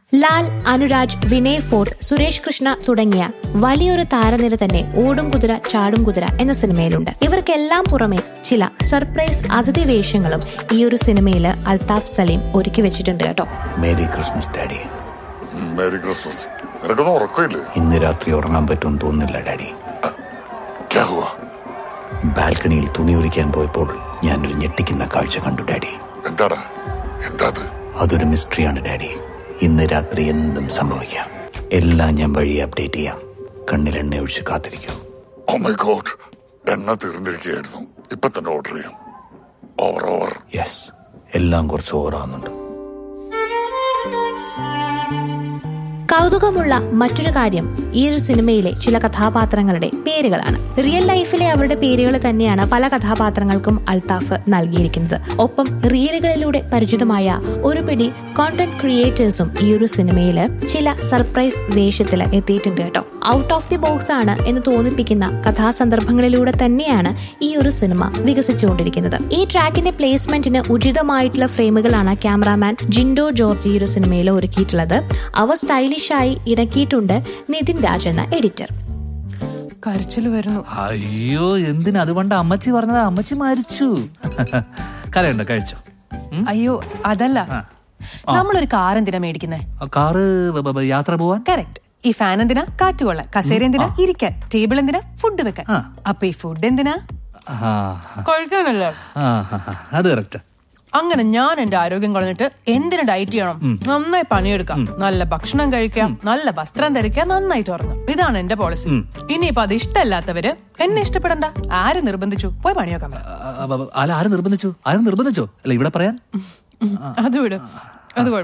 ലാൽ അനുരാജ് വിനയ് ഫോർട്ട് സുരേഷ് കൃഷ്ണ തുടങ്ങിയ വലിയൊരു താരനിര തന്നെ ഓടും കുതിര ചാടും കുതിര എന്ന സിനിമയിലുണ്ട് ഇവർക്കെല്ലാം പുറമെ ചില സർപ്രൈസ് അതിഥി വേഷങ്ങളും ഈ ഒരു സിനിമയിൽ അൽതാഫ് സലീം ഒരുക്കി വെച്ചിട്ടുണ്ട് കേട്ടോ merry Christmas daddy merry Christmas നിനക്കൊന്നും ഉറക്കമില്ലേ ഇന്ന് രാത്രി ഉറങ്ങാൻ പറ്റുമെന്ന് തോന്നുന്നില്ല ഡാഡി ക്യാ ഹുവാ ബാൽക്കണിയിൽ തുണി ഒലിക്കാൻ പോയപ്പോൾ ഞാനൊരു ഞെട്ടിക്കുന്ന കാഴ്ച കണ്ടു ഡാഡി എന്താടാ എന്താ അത് അതൊരു മിസ്റ്ററിയാണ് ഡാഡി ഇന്ന് രാത്രി എന്തും സംഭവിക്കാം എല്ലാം ഞാൻ വഴി അപ്ഡേറ്റ് ചെയ്യാം കണ്ണിൽ എണ്ണ ഒഴിച്ച് കാത്തിരിക്കും ഓ മൈ ഗോഡ് എണ്ണ തീർന്നിരിക്കുകയായിരുന്നു ഇപ്പൊ തന്നെ ഓർഡർ ചെയ്യാം ഓവർ ഓവർ യെസ് എല്ലാം കുറച്ച് ഓവറാകുന്നുണ്ട് കൗതുകമുള്ള മറ്റൊരു കാര്യം ഈ ഒരു സിനിമയിലെ ചില കഥാപാത്രങ്ങളുടെ പേരുകളാണ് റിയൽ ലൈഫിലെ അവരുടെ പേരുകൾ തന്നെയാണ് പല കഥാപാത്രങ്ങൾക്കും അൽത്താഫ് നൽകിയിരിക്കുന്നത് ഒപ്പം റീലുകളിലൂടെ പരിചിതമായ ഒരു പിടി കോണ്ടന്റ് ക്രിയേറ്റേഴ്സും ഈ ഒരു സിനിമയിൽ ചില സർപ്രൈസ് വേഷത്തിൽ എത്തിയിട്ടുണ്ട് കേട്ടോ ഔട്ട് ഓഫ് ദി ബോക്സ് ആണ് എന്ന് തോന്നിപ്പിക്കുന്ന കഥാസന്ദർഭങ്ങളിലൂടെ തന്നെയാണ് ഈ ഒരു സിനിമ വികസിച്ചുകൊണ്ടിരിക്കുന്നത് ഈ ട്രാക്കിന്റെ പ്ലേസ്മെന്റിന് ഉചിതമായിട്ടുള്ള ഫ്രെയിമുകളാണ് ക്യാമറാമാൻ ജിൻഡോ ജോർജ് ഈ ഒരു സിനിമയിൽ ഒരുക്കിയിട്ടുള്ളത് അവ സ്റ്റൈലിഷായി ഇണക്കിയിട്ടുണ്ട് നിതിൻ രാജ് എന്ന എഡിറ്റർ കരച്ചില് വരുന്നു അയ്യോ എന്തിനാ അതുകൊണ്ട് അമ്മച്ചി പറഞ്ഞത് അമ്മച്ചി മരിച്ചു കരയുണ്ടോ കഴിച്ചോ ഉം? അയ്യോ അതല്ല നമ്മളൊരു കാർ എന്തിനാ മേടിക്കുന്നേ ആ കാറ് ബ- ബ- ബ- യാത്ര പോവാൻ കറക്റ്റ് ഈ ഫാൻ എന്തിനാ കാറ്റ് കൊള്ളാൻ കസേര എന്തിനാ ഇരിക്കാൻ ടേബിൾ എന്തിനാ ഫുഡ് വെക്കാൻ ആ. അപ്പൊ ഈ ഫുഡ് എന്തിനാ ആ, ആ, കഴിക്കാനല്ലേ ആ, ആ, ആ, അത് കറക്റ്റ് അങ്ങനെ ഞാൻ എന്റെ ആരോഗ്യം കളഞ്ഞിട്ട് എന്തിനു ഡയറ്റ് ചെയ്യണം നന്നായി പണിയെടുക്കാം നല്ല ഭക്ഷണം കഴിക്കാം നല്ല വസ്ത്രം ധരിക്കാം നന്നായിട്ട് ഉറങ്ങാം ഇതാണ് എന്റെ പോളിസി ഇനിയിപ്പൊ അത് ഇഷ്ടമല്ലാത്തവര് എന്നെ ഇഷ്ടപ്പെടണ്ട ആര് നിർബന്ധിച്ചു പോയി പണിയൊക്കാൻ പറ. അല്ല ആര് നിർബന്ധിച്ചു ആരും നിർബന്ധിച്ചോ അല്ല ഇവിടെ പറയാൻ അത് വിടും അത് കുഴപ്പമില്ല